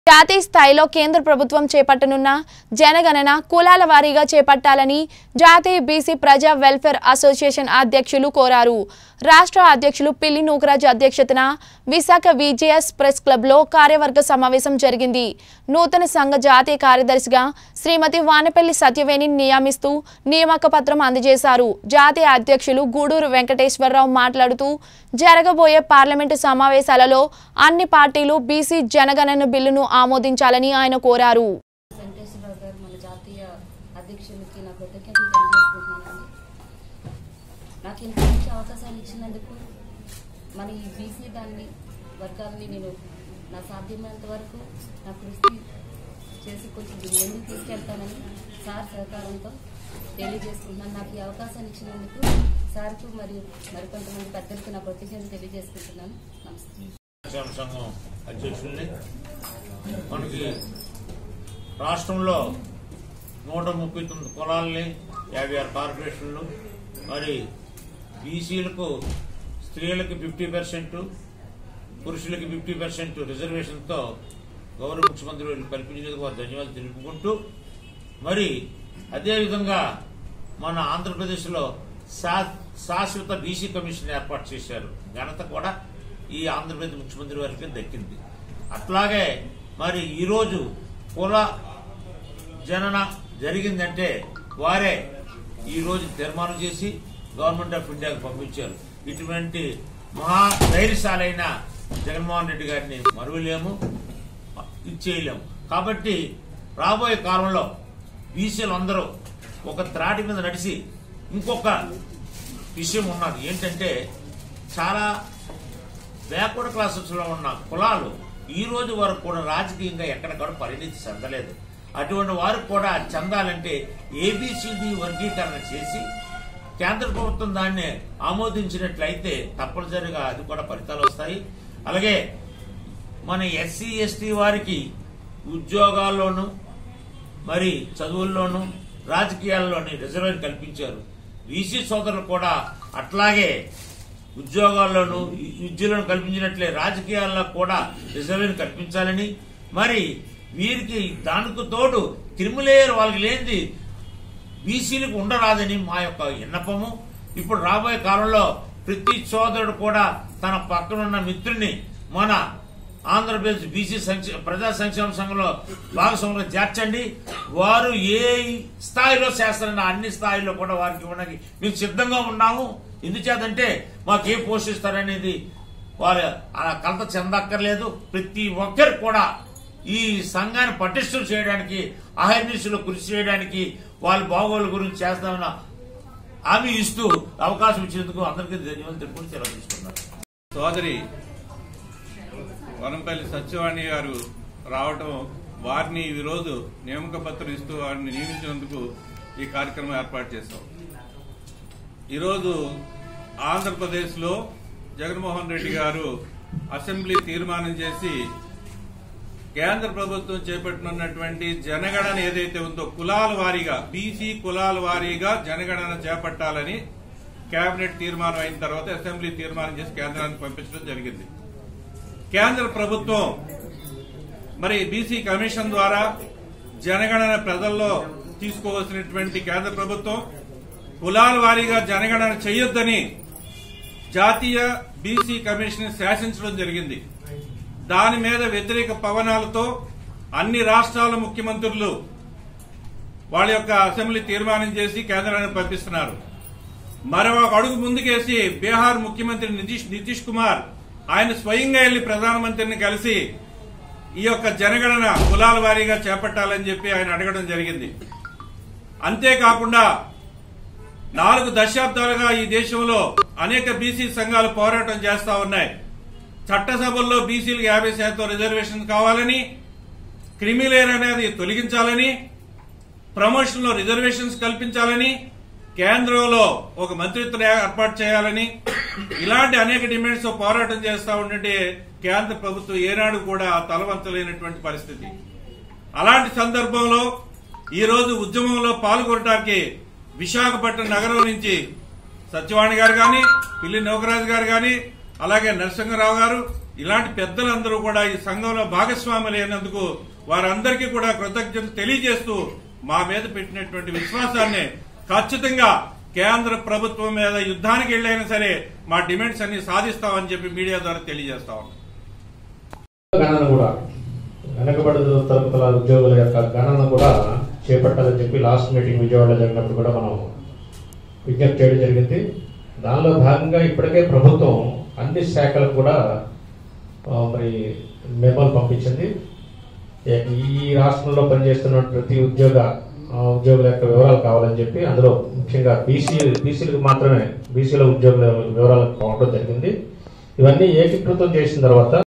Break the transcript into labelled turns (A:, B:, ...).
A: జాతీయ స్థాయిలో కేంద్ర ప్రభుత్వం చేపట్టనున్న జనగణన కులాల వారీగా చేపట్టాలని జాతీయ బీసీ ప్రజా వెల్ఫేర్ అసోసియేషన్ అధ్యక్షులు కోరారు రాష్ట్ర అధ్యక్షులు పిల్లి నూకరాజు అధ్యక్షతన విశాఖ విజేఎస్ ప్రెస్ క్లబ్లో కార్యవర్గ సమావేశం జరిగింది నూతన సంఘ జాతీయ కార్యదర్శిగా శ్రీమతి వానపల్లి సత్యవేణి నియమిస్తూ నియామక పత్రం అందజేశారు జాతీయ అధ్యక్షులు గూడూరు వెంకటేశ్వరరావు మాట్లాడుతూ జరగబోయే పార్లమెంటు సమావేశాలలో అన్ని పార్టీలు బీసీ జనగణన బిల్లును ఆమోదించాలని ఆయన కోరారు
B: వెంకటేశ్వరరావు గారు మన జాతీయ అధ్యక్షులకి నా కృతజ్ఞతలు తెలియజేసుకుంటున్నానండి నాకు ఇంత మంచి అవకాశాలు ఇచ్చినందుకు మన ఈ బీసీ దాన్ని వర్గాలని నేను నా సాధ్యమైనంత వరకు నా కృషి చేసి కొంచెం దీన్ని ముందుకు తీసుకెళ్తానని సార్ సహకారంతో తెలియజేసుకుంటున్నాను నాకు ఈ అవకాశాన్ని ఇచ్చినందుకు సార్కు మరియు మరికొంతమంది పెద్దలకు నా కృతజ్ఞతలు తెలియజేసుకుంటున్నాను నమస్తే
C: సంక్షేమ సంఘం అధ్యక్షుల్ని మనకి రాష్ట్రంలో నూట ముప్పై తొమ్మిది కులాలని యాభై ఆరు కార్పొరేషన్లు మరి బీసీలకు స్త్రీలకు ఫిఫ్టీ పర్సెంట్ పురుషులకి ఫిఫ్టీ పర్సెంట్ రిజర్వేషన్తో గౌరవ ముఖ్యమంత్రి వారు కల్పించినందుకు వారు ధన్యవాదాలు తెలుపుకుంటూ మరి అదేవిధంగా మన ఆంధ్రప్రదేశ్లో శా- శాశ్వత బీసీ కమిషన్ ఏర్పాటు చేశారు ఘనత కూడా ఈ ఆంధ్రప్రదేశ్ ముఖ్యమంత్రి వారికి దక్కింది అట్లాగే మరి ఈరోజు కుల జనన జరిగిందంటే వారే ఈరోజు తీర్మానం చేసి గవర్నమెంట్ ఆఫ్ ఇండియాకు పంపించారు ఇటువంటి మహా ధైర్యశాలైన జగన్మోహన్ రెడ్డి గారిని మరువలేము ఇచ్చేయలేము కాబట్టి రాబోయే కాలంలో బీసీలు అందరూ ఒక త్రాటి మీద నడిచి ఇంకొక విషయం ఉన్నది ఏంటంటే చాలా బ్యాక్వర్డ్ క్లాసెస్ లో ఉన్న కులాలు ఈ రోజు వరకు కూడా రాజకీయంగా ఎక్కడ కూడా పరిణితి చెందలేదు అటువంటి వారు కూడా చెందాలంటే ఏబిసిడి వర్గీకరణ చేసి కేంద్ర ప్రభుత్వం దాన్ని ఆమోదించినట్లయితే తప్పనిసరిగా అది కూడా ఫలితాలు వస్తాయి అలాగే మన ఎస్సీ ఎస్టీ వారికి ఉద్యోగాల్లోనూ మరి చదువుల్లోనూ రాజకీయాల్లోని రిజర్వేషన్ కల్పించారు బీసీ సోదరులు కూడా అట్లాగే ఉద్యోగాల్లోనూ ఈ- విద్యలోను కల్పించినట్లే రాజకీయాల్లో కూడా రిజర్వేషన్ కల్పించాలని మరి వీరికి దానికి తోడు క్రిమిలేయర్ వాళ్ళకి లేనిది బీసీలకు ఉండరాదని మా యొక్క విన్నపము ఇప్పుడు రాబోయే కాలంలో ప్రతి సోదరుడు కూడా తన పక్కనున్న మిత్రుని మన ఆంధ్రప్రదేశ్ బీసీ సంక్షే ప్రజా సంక్షేమ సంఘంలో భాగస్వాములు చేర్చండి వారు ఏ స్థాయిలో చేస్తారన్న అన్ని స్థాయిలో కూడా వారికి ఇవ్వడానికి మేము సిద్ధంగా ఉన్నాము ఎందుచేతంటే మాకు ఏ పోషిస్తారనేది వారు అలా కలత చెందక్కర్లేదు ప్రతి ఒక్కరు కూడా ఈ సంఘాన్ని పటిష్టం చేయడానికి అహర్నిశలు కృషి చేయడానికి వాళ్ళ బాగోళ్ళ గురించి చేస్తామన్న హామీ ఇస్తూ అవకాశం ఇచ్చినందుకు అందరికీ ధన్యవాదాలు తెలుపుకుంటూ సెలవు తీసుకున్నాను
D: సోదరి వనంపల్లి సత్యవాణి గారు రావటం వారిని ఈరోజు నియామక పత్రం ఇస్తూ వారిని నియమించినందుకు ఈ కార్యక్రమం ఏర్పాటు చేశాం ఈరోజు ఆంధ్రప్రదేశ్లో జగన్మోహన్ రెడ్డి గారు అసెంబ్లీ తీర్మానం చేసి కేంద్ర ప్రభుత్వం చేపట్టనున్నటువంటి జనగణన ఏదైతే ఉందో కులాల వారీగా బీసీ కులాల వారీగా జనగణన చేపట్టాలని కేబినెట్ తీర్మానం అయిన తర్వాత అసెంబ్లీ తీర్మానం చేసి కేంద్రానికి పంపించడం జరిగింది కేంద్ర ప్రభుత్వం మరి బీసీ కమిషన్ ద్వారా జనగణన ప్రజల్లో తీసుకోవాల్సినటువంటి కేంద్ర ప్రభుత్వం కులాల వారీగా జనగణన చేయొద్దని జాతీయ బీసీ కమిషన్ శాసించడం జరిగింది దాని మీద వ్యతిరేక పవనాలతో అన్ని రాష్ట్రాల ముఖ్యమంత్రులు వాళ్ళ యొక్క అసెంబ్లీ తీర్మానం చేసి కేంద్రానికి పంపిస్తున్నారు మరో ఒక అడుగు ముందుకేసి బీహార్ ముఖ్యమంత్రి నితీష్ నితీష్ కుమార్ ఆయన స్వయంగా వెళ్లి ప్రధానమంత్రిని కలిసి ఈ యొక్క జనగణన కులాల వారీగా చేపట్టాలని చెప్పి ఆయన అడగడం జరిగింది అంతేకాకుండా నాలుగు దశాబ్దాలుగా ఈ దేశంలో అనేక బీసీ సంఘాలు పోరాటం చేస్తా ఉన్నాయి చట్టసభల్లో బీసీలకు యాభై శాతం రిజర్వేషన్ కావాలని క్రిమిలేర్ అనేది తొలగించాలని ప్రమోషన్ లో రిజర్వేషన్స్ కల్పించాలని కేంద్రంలో ఒక మంత్రిత్వం ఏర్పాటు చేయాలని ఇలాంటి అనేక డిమాండ్స్ తో పోరాటం చేస్తా ఉంటే కేంద్ర ప్రభుత్వం ఏనాడు కూడా తలవంచలేనటువంటి పరిస్థితి అలాంటి సందర్భంలో ఈ రోజు ఉద్యమంలో పాల్గొనడానికి విశాఖపట్నం నగరం నుంచి సత్యవాణి గారు గాని పిల్లి నౌకరాజు గారు గాని అలాగే నరసింహరావు గారు ఇలాంటి పెద్దలందరూ కూడా ఈ సంఘంలో భాగస్వాములు అయినందుకు వారందరికీ కూడా కృతజ్ఞతలు తెలియజేస్తూ మా మీద పెట్టినటువంటి విశ్వాసాన్ని ఖచ్చితంగా కేంద్ర ప్రభుత్వం మీద యుద్ధానికి వెళ్ళైనా సరే మా డిమాండ్స్ అన్ని సాధిస్తామని చెప్పి మీడియా ద్వారా తెలియజేస్తా ఉన్నాం
E: గణన కూడా వెనకబడిన తరగతుల ఉద్యోగుల యొక్క గణన కూడా చేపట్టాలని చెప్పి లాస్ట్ మీటింగ్ విజయవాడలో జరిగినప్పుడు కూడా మనం విజ్ఞప్తి చేయడం జరిగింది దానిలో భాగంగా ఇప్పటికే ప్రభుత్వం అన్ని శాఖలకు కూడా ఆ, మరి మెమోలు పంపించింది ఏ- ఈ రాష్ట్రంలో పనిచేస్తున్న ప్రతి ఉద్యోగ ఆ, ఉద్యోగుల యొక్క వివరాలు కావాలని చెప్పి అందులో ముఖ్యంగా బీసీ బీసీలకు మాత్రమే బీసీల ఉద్యోగుల వివరాలు కావడం జరిగింది ఇవన్నీ ఏకీకృతం చేసిన తర్వాత